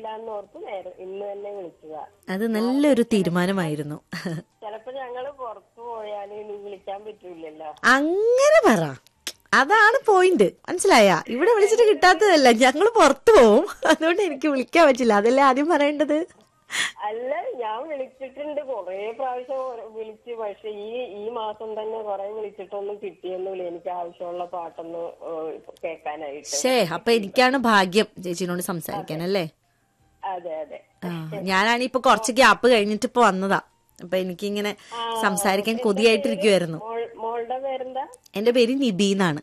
എന്ന് ഓർത്ത് നേരെ ഇന്ന് തന്നെ വിളിച്ചതാ അത് നല്ലൊരു തീരുമാനമായിരുന്നു ചിലപ്പോ ഞങ്ങള് പുറത്തു പോയാല് ഇനി വിളിക്കാൻ പറ്റൂലല്ലോ അങ്ങനെ പറ അതാണ് പോയിന്റ് മനസ്സിലായ ഇവിടെ വിളിച്ചിട്ട് കിട്ടാത്തതല്ല ഞങ്ങൾ പുറത്തു പോവും അതുകൊണ്ട് എനിക്ക് വിളിക്കാൻ പറ്റില്ല അതല്ലേ ആദ്യം പറയേണ്ടത് അല്ല ഞാൻ വിളിച്ചിട്ടുണ്ട് കൊറേ പ്രാവശ്യം വിളിച്ച് പക്ഷെ ഈ ഈ മാസം തന്നെ കൊറേ വിളിച്ചിട്ടൊന്നും കിട്ടിയൊന്നുമില്ല എനിക്ക് ആവശ്യമുള്ള പാട്ടൊന്ന് ഏഹ്, കേൾക്കാനായിട്ട് ഷേ അപ്പൊ എനിക്കാണ് ഭാഗ്യം ചേച്ചിനോട് സംസാരിക്കാൻ അല്ലേ അതെ അതെ ആ ഞാനാണ് ഇപ്പൊ കുറച്ച് ഗ്യാപ്പ് കഴിഞ്ഞിട്ട് ഇപ്പൊ വന്നതാ അപ്പൊ എനിക്കിങ്ങനെ സംസാരിക്കാൻ കൊതിയായിട്ടിരിക്കുവായിരുന്നു മോൾ- മോളുടെ പേരെന്താ എന്റെ പേര് നിബി എന്നാണ്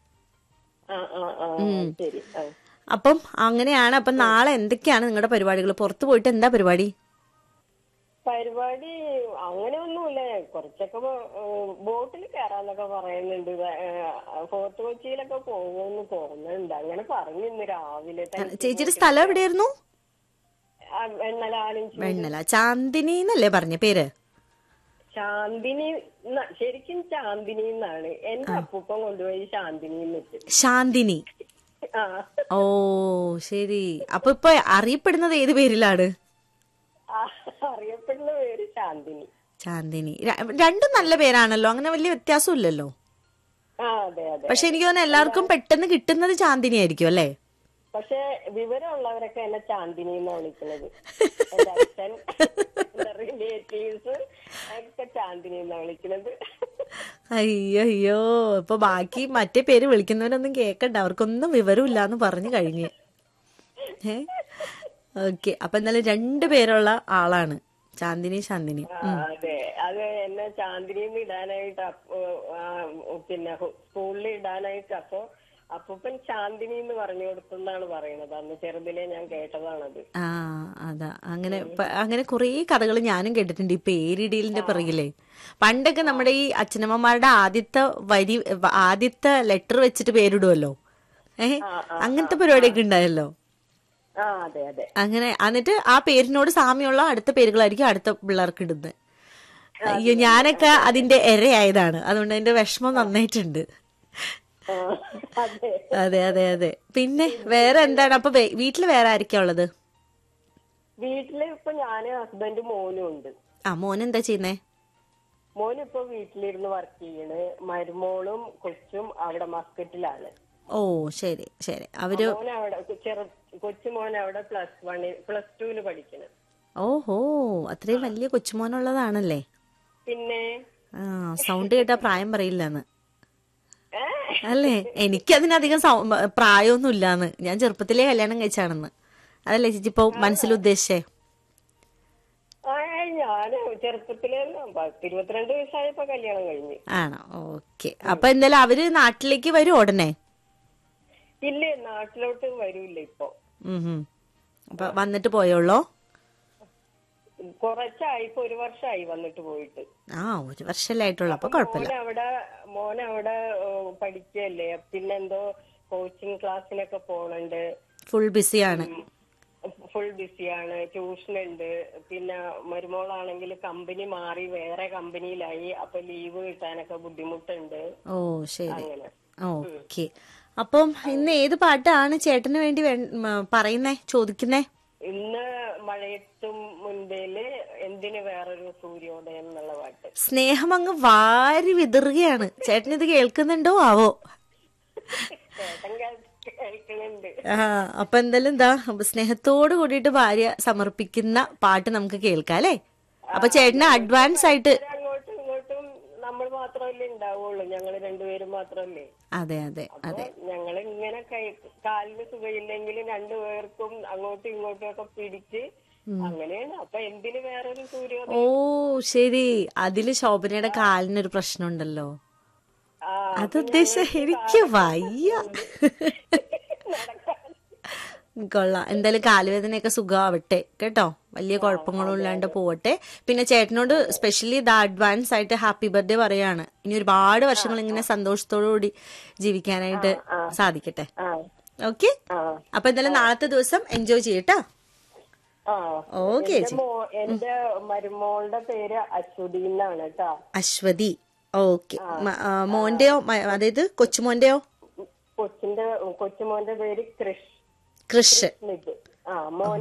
ആ ആ ആ ശരി ആ. അപ്പം അങ്ങനെയാണ് അപ്പം നാളെ എന്തൊക്കെയാണ് നിങ്ങളുടെ പരിപാടികൾ പുറത്തു പോയിട്ട് എന്താ പരിപാടി പരിപാടി അങ്ങനെയൊന്നുമില്ല കുറച്ചൊക്കെ ബോട്ടിൽ കയറാന്നൊക്കെ പറയുന്നുണ്ട് ഏഹ്, ഫോർട്ട് കൊച്ചിയിലൊക്കെ പോകുമെന്ന് തോന്നുന്നുണ്ട് അങ്ങനെ പറഞ്ഞു ഇന്ന് രാവിലെ തന്നെ. ചേച്ചിയുടെ സ്ഥലം എവിടെയായിരുന്നു ആ, വെണ്ണല ആലഞ്ചി വെണ്ണല ചാന്ദിനി എന്നല്ലേ പറഞ്ഞ പേര് ശാന്തിനി ന്ന- ശരിക്കും ശാന്തിനി എന്നാണ് എന്റെ അപ്പൂപ്പൻ കൊണ്ടുപോയി ശാന്തിനി എന്ന് വെച്ചു ശാന്തിനി ആ ഓ ശരി അപ്പൊ ഇപ്പൊ അറിയപ്പെടുന്നത് ഏത് പേരിലാണ് ആ, അറിയപ്പെടുന്ന പേര് ശാന്തിനി ചാന്ദിനി ര- രണ്ടും നല്ല പേരാണല്ലോ അങ്ങനെ വലിയ വ്യത്യാസമില്ലല്ലോ ആ അതെ അതെ പക്ഷെ എനിക്ക് തോന്നുന്നു എല്ലാവർക്കും പെട്ടെന്ന് കിട്ടുന്നത് ചാന്ദിനി ആയിരിക്കും അല്ലേ പക്ഷെ വിവരമുള്ളവരൊക്കെ എന്നെ ചാന്ദിനി എന്നാ വിളിക്കുന്നത് എന്റെ അച്ഛൻ എന്റെ റിലേറ്റീവ്സ് ഒക്കെ ചാന്ദിനി എന്നാ വിളിക്കുന്നത് അയ്യോ അയ്യോ ഇപ്പൊ ബാക്കി മറ്റേ പേര് വിളിക്കുന്നവരൊന്നും കേക്കണ്ട അവർക്കൊന്നും വിവരമില്ല എന്ന് പറഞ്ഞു കഴിഞ്ഞ് ഏ ഓക്കെ അപ്പൊ എന്നാലും രണ്ടു പേരുള്ള ആളാണ് ചാന്ദിനി ശാന്തിനി ആ, അതെ അത് എന്നെ ചാന്ദിനിന്ന് ഇടാനായിട്ട് അപ്പോ ആ, പിന്നെ സ്കൂളിൽ ഇടാനായിട്ട് അപ്പൊ അപ്പൂപ്പൻ ചാന്ദിനി എന്ന് പറഞ്ഞു കൊടുത്തെന്നാണ് പറയണത് അന്ന് ചെറുതിലെ ഞാൻ കേട്ടതാണത് ആ അതാ അങ്ങനെ പ- അങ്ങനെ കുറേ കഥകൾ ഞാനും കേട്ടിട്ടുണ്ട് ഈ പേരിടലിന്റെ പിറകിലേ പണ്ടൊക്കെ നമ്മുടെ ഈ അച്ഛനമ്മമാരുടെ ആദ്യത്തെ വരി ആദ്യത്തെ ലെറ്റർ വെച്ചിട്ട് പേരിടുമല്ലോ ഏ അങ്ങനത്തെ പരിപാടിയൊക്കെ ഉണ്ടായല്ലോ ആ അതെ അതെ അങ്ങനെ എന്നിട്ട് ആ പേരിനോട് സാമ്യമുള്ള അടുത്ത പേരുകളായിരിക്കും അടുത്ത പിള്ളേർക്ക് ഇടുന്നത് അയ്യോ ഞാനൊക്കെ അതിന്റെ ഇരയായതാണ് അതുകൊണ്ട് അതിന്റെ വിഷമം നന്നായിട്ടുണ്ട് ആ, അതെ അതെ അതെ അതെ പിന്നെ വേറെ എന്താണ് അപ്പൊ വേ- വീട്ടില് വേറെ ആയിരിക്കാ ഉള്ളത് വീട്ടില് ഇപ്പൊ ഞാനും ഹസ്ബൻഡ് മോനും ഉണ്ട് ആ മോൻ എന്താ ചെയ്യുന്നേ മോൻ ഇപ്പൊ വീട്ടിലിരുന്ന് വർക്ക് ചെയ്യണ് മരുമോളും കൊച്ചും അവിടെ മസ്കറ്റിലാണ് ഓ ശരി ശരി അവര് മോൻ അവിടെ ചെറു കൊച്ചുമോൻ അവിടെ പ്ലസ് വണ്ണിൽ പ്ലസ് ടുവിന് പഠിക്കണ് ഓഹോ അത്രയും വലിയ കൊച്ചുമോനുള്ളതാണല്ലേ പിന്നെ ആ സൗണ്ട് കേട്ടാ പ്രായം പറയില്ലെന്ന് ഏ? അല്ലേ എനിക്കതിനധികം സൗ- പ്രായമൊന്നും ഇല്ലാന്ന് ഞാൻ ചെറുപ്പത്തിലേ കല്യാണം കഴിച്ചാണെന്ന് അതല്ലേ ചേച്ചി ഇപ്പൊ മനസ്സിൽ ഉദ്ദേശിച്ചേ ആ ഞാന് ചെറുപ്പത്തിലെ പത്ത് ഇരുപത്തിരണ്ട് വയസ്സായപ്പോ കല്യാണം കഴിഞ്ഞു ആണോ ഓക്കെ അപ്പൊ എന്തായാലും അവര് നാട്ടിലേക്ക് വരും ഉടനെ ഇല്ലേ നാട്ടിലോട്ട് വരൂല്ല ഇപ്പൊ ഉം ഉം. അപ്പൊ വന്നിട്ട് പോയോളോ കുറച്ചായി ഇപ്പൊ ഒരു വർഷമായി വന്നിട്ട് പോയിട്ട് ആ ഒരു വർഷല്ലേ ആയിട്ടുള്ളൂ അപ്പൊ കുഴപ്പമില്ല മോൻ അവിടെ മോൻ അവിടെ ഏഹ്, പഠിക്കല്ലേ പിന്നെന്തോ കോച്ചിങ് ക്ലാസ്സിനൊക്കെ പോണുണ്ട് ഫുൾ ബിസിയാണ് ഫുൾ ബിസിയാണ് ട്യൂഷൻ ഉണ്ട് പിന്നെ മരുമോളാണെങ്കിൽ കമ്പനി മാറി വേറെ കമ്പനിയിലായി അപ്പൊ ലീവ് കിട്ടാനൊക്കെ ബുദ്ധിമുട്ടുണ്ട് ഓ ശരി അങ്ങനെ ഓക്കെ അപ്പം ഇന്ന് ഏത് പാട്ടാണ് ചേട്ടന് വേണ്ടി വേ- മ, പറയുന്നേ ചോദിക്കുന്നേ ഇന്ന് മഴയത്തും മുൻപേല് എന്തിന് വേറൊരു സൂര്യോദയം എന്നുള്ള പാട്ട് സ്നേഹം അങ്ങ് വാരി വിതറുകയാണ് ചേട്ടൻ ഇത് കേൾക്കുന്നുണ്ടോ ആവോ ചേട്ടൻ കേൾ- കേൾക്കണുണ്ട് ആ അപ്പൊ എന്തായാലും എന്താ സ്നേഹത്തോട് കൂടിയിട്ട് ഭാര്യ സമർപ്പിക്കുന്ന പാട്ട് നമുക്ക് കേൾക്കാം അല്ലേ അപ്പൊ ചേട്ടന് അഡ്വാൻസ് ആയിട്ട് അങ്ങോട്ടും ഇങ്ങോട്ടും നമ്മൾ മാത്രമല്ലേ ഉണ്ടാവുള്ളൂ ഞങ്ങൾ രണ്ടുപേരും മാത്രമല്ലേ അതെ അതെ അപ്പൊ ഞങ്ങൾ ഇങ്ങനെ കൈ കാലിന് സുഖമില്ലെങ്കിലും രണ്ടുപേർക്കും അങ്ങോട്ടും ഇങ്ങോട്ടും ഒക്കെ പിടിച്ച് അങ്ങനെയാണ് അപ്പൊ എന്തിന് വേറൊരു സൂര്യോദയം ഓ ശരി അതില് ശോഭനയുടെ കാലിനൊരു പ്രശ്നമുണ്ടല്ലോ ആ അത് ഉദ്ദേശിച്ച എനിക്ക് വയ്യ നടക്കാൻ കൊള്ളാം എന്തായാലും കാലുവേദനയൊക്കെ സുഖമാവട്ടെ കേട്ടോ വലിയ കുഴപ്പങ്ങളും ഇല്ലാണ്ട് പോവട്ടെ പിന്നെ ചേട്ടനോട് സ്പെഷ്യലി ഇത് അഡ്വാൻസ് ആയിട്ട് ഹാപ്പി ബർത്ത്ഡേ പറയാണ് ഇനി ഒരുപാട് വർഷങ്ങൾ ഇങ്ങനെ സന്തോഷത്തോടു കൂടി ജീവിക്കാനായിട്ട് സാധിക്കട്ടെ ആ ഓക്കെ ആ അപ്പൊ എന്തായാലും നാളത്തെ ദിവസം എൻജോയ് ചെയ്യട്ടോ ആ ഓക്കെ എന്റെ മോ- എന്റെ മരുമോളുടെ പേര് അശ്വതി എന്നാണ് കേട്ടാ അശ്വതി ഓക്കെ മോന്റെയോ മ- അതായത് കൊച്ചുമോന്റെയോ കൊച്ചിന്റെ കൊച്ചുമോന്റെ പേര് കൃഷ് കൃഷ് സ്മിത് ആ മോൻ